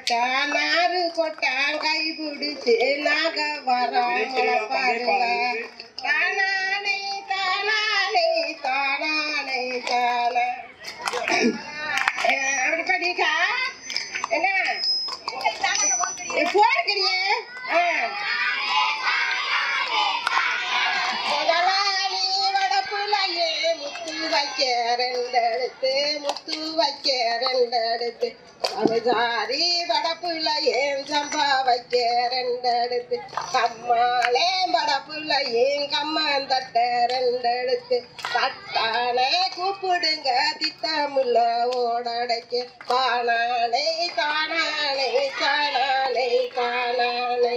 போட்டான் நாறு போட்டான் கை பிடிச்சு நாக வராமல பாருங்க தானானே தானானே தானானே தானா அஹ் அப்படி படிக்கா என்ன போடுக்கிறியே முதலாளி வடப்புலையே முத்து வைக்க ரெண்டெடுத்து முத்து வைக்க ரெண்டெடுத்து அனுசாரி வடப்புலையே சம்பா வைக்க ரெண்டெடுத்து கம்மாளே வடப்புலையே கம்மன் தட்ட ரெண்டெடுத்து தட்டானே கூப்பிடுங்க திட்டமுள்ள ஓடடைக்கு தானானே தானானே தானானே தானானே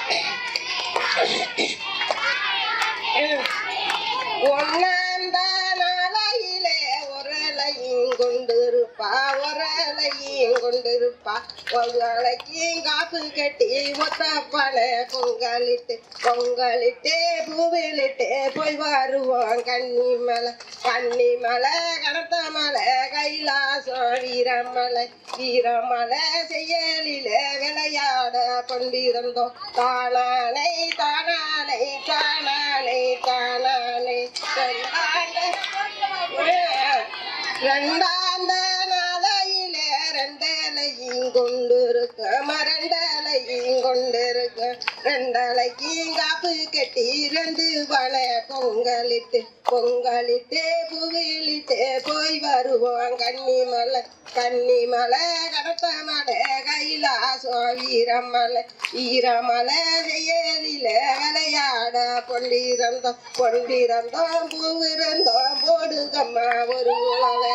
ஒன்னாந்த நாளையிலே ஒரலையும் கொண்டிருப்பா ஒரலையும் கொண்டிருப்பா பொங்கலைக்கும் காப்பு கட்டி ஒத்தப்பனை பொங்கலிட்டு பொங்கலிட்டு பூவிலிட்டு போய் வருவோம் கன்னி மலை கன்னி மலை கனத்த மலை கைலாசம் வீரமலை வீரமலை செயலில விளையாட கொண்டிருந்தோம் தானானை தானானை தானானை தானானை ரெண்டாந்த நாளையில ரெண்டலையும் கொண்டிருக்க மரண்டலையும் கொண்டிருக்க ரெண்டலைக்கும் காப்பு கட்டி ரெண்டு வளை பொங்கலிட்டு பொங்கலிட்டு புவிலிட்டு போய் வருவோம் கன்னிமலை கன்னிமலை கடத்த மலை கைலாசம் வீரமலை வீரமலை செயலில விளையாட பொண்டிருந்தோம் பொண்டிருந்தோம் பூவிருந்தோம் போடுங்கம்மா ஒரு உழவை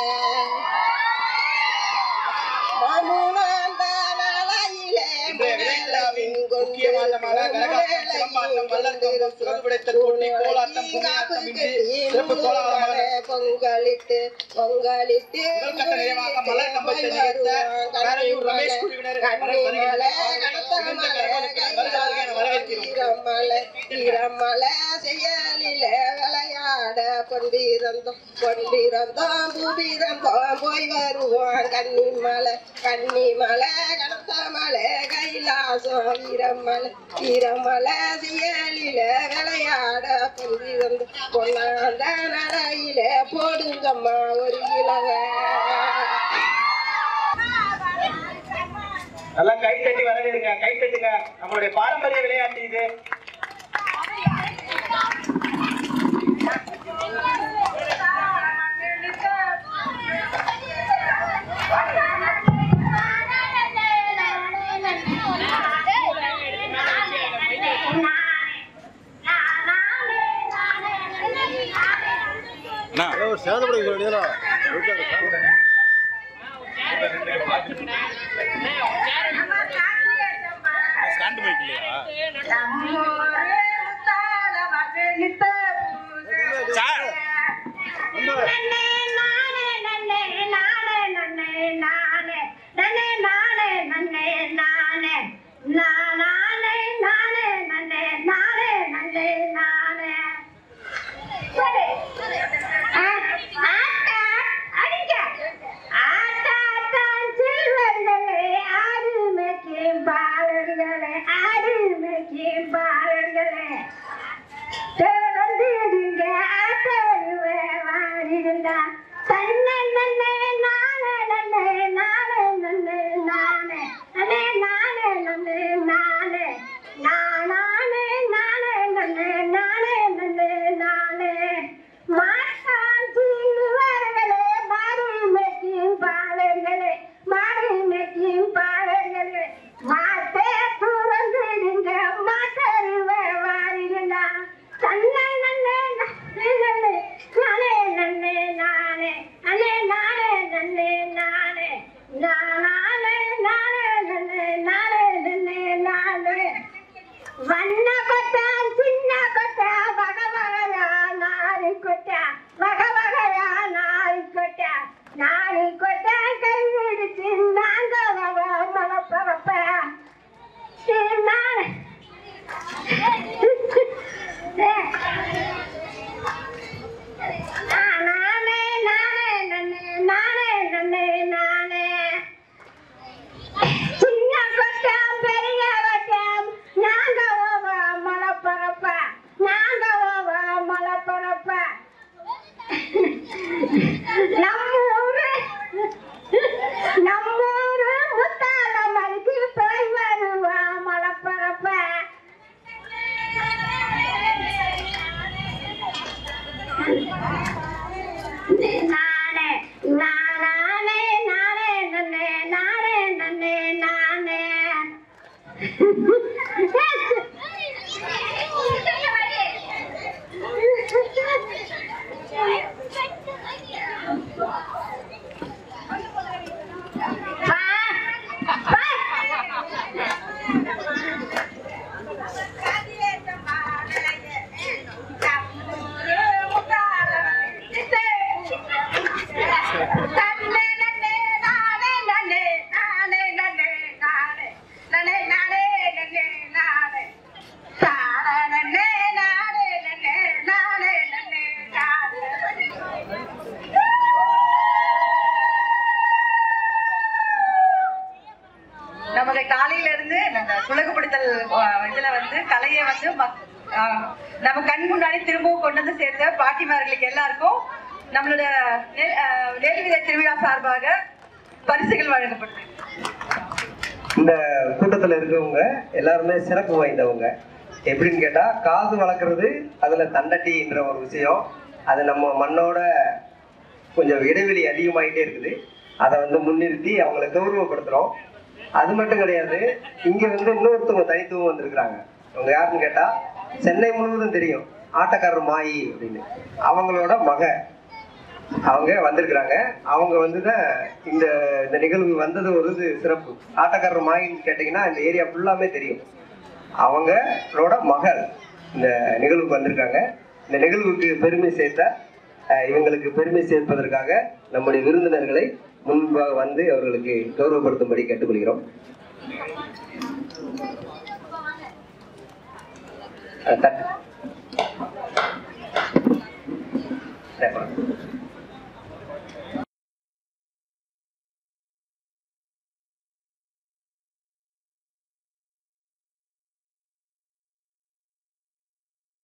மாமுனாந்த நாளையிலே இன்றைய விளையாட்டின் முக்கியமான மலை, கரகாட்டம், சிலம்பாட்டம், மல்லர்கம்பம், சுழல்விடைத்தல் போட்டி, கோலாட்டம், கும்மியாட்டம் இன்று சிறப்பு கோலாகலமாக பொங்கலிட்டு பொங்கலிட்டு முதல் கட்ட நிறைவாக மலர் கம்பத்தை நிகழ்த்த காரையூர் ரமேஷ் குழுவினர் கன்னிமலை கடத்த மலை வருகிறார்கள் என வரவேற்கிறோம் ஈரமலை ஈரமலை செயலில விளையாட பொன்பிறந்தோம் பொன்பிறந்தோம் பூபிறந்தோம் போய் வருவோம் கன்னிமலை கன்னிமலை கடத்த மலை கைலாசம் வீரமலை வீரமலை செயலில விளையாட பொன்பிறந்தோம் பொன்னாந்த நடையில போடுங்கம்மா ஒரு இலவை நல்லா கை தட்டி வரவேறுங்க கை தட்டுங்க நம்மளுடைய பாரம்பரிய விளையாட்டு இது சேதப்படி சொல்லியா ஸ்டாண்ட் பைக் இல்லையா சார் பாலர்களே ஆடு மேய்க்கும் பாலர்களே தேவந்திடுங்க ஆட்டருவே வாடிடுண்டா தன்னை நன்னே நானே நன்னே நானே நன்னே நானே நன்னே நானே நன்னே நானே நானே நானே நன்னே நானே நன்னே நானே ஆஹ், நம்ம கண் முன்னாடி திரும்பவும் கொண்டு வந்து சேர்த்த பாட்டிமார்களுக்கு எல்லாருக்கும் நம்மளோட நெல் ஆஹ், நெல் விதை திருவிழா சார்பாக பரிசுகள் வழங்கப்பட்டது இந்த கூட்டத்துல இருக்கவங்க எல்லாருமே சிறப்பு வாய்ந்தவங்க எப்படின்னு கேட்டா காது வளர்க்குறது அதுல தண்டட்டின்ற ஒரு விஷயம் அது நம்ம மண்ணோட கொஞ்சம் இடைவெளி அதிகமாயிட்டே இருக்குது அதை வந்து முன்னிறுத்தி அவங்கள கௌரவப்படுத்துறோம் அது மட்டும் கிடையாது இங்க வந்து இன்னொருத்தவங்க தனித்துவம் வந்திருக்கிறாங்க அவங்க யாருன்னு கேட்டா சென்னை முழுவதும் தெரியும் ஆட்டக்காரர் மாயி அப்படின்னு அவங்களோட மக அவங்க வந்திருக்கிறாங்க அவங்க வந்து தான் இந்த இந்த நிகழ்வு வந்தது ஒரு இது சிறப்பு ஆட்டக்காரர் மாயின்னு கேட்டிங்கன்னா இந்த ஏரியா ஃபுல்லாமே தெரியும் அவங்களோட மகள் இந்த நிகழ்வுக்கு வந்திருக்காங்க இந்த நிகழ்வுக்கு பெருமை சேர்த்த அஹ், இவங்களுக்கு பெருமை சேர்ப்பதற்காக நம்முடைய விருந்தினர்களை முன்பாக வந்து அவர்களுக்கு கௌரவப்படுத்தும்படி கேட்டுக்கொள்கிறோம் அஹ், தட்டு. சரி, வாங்க.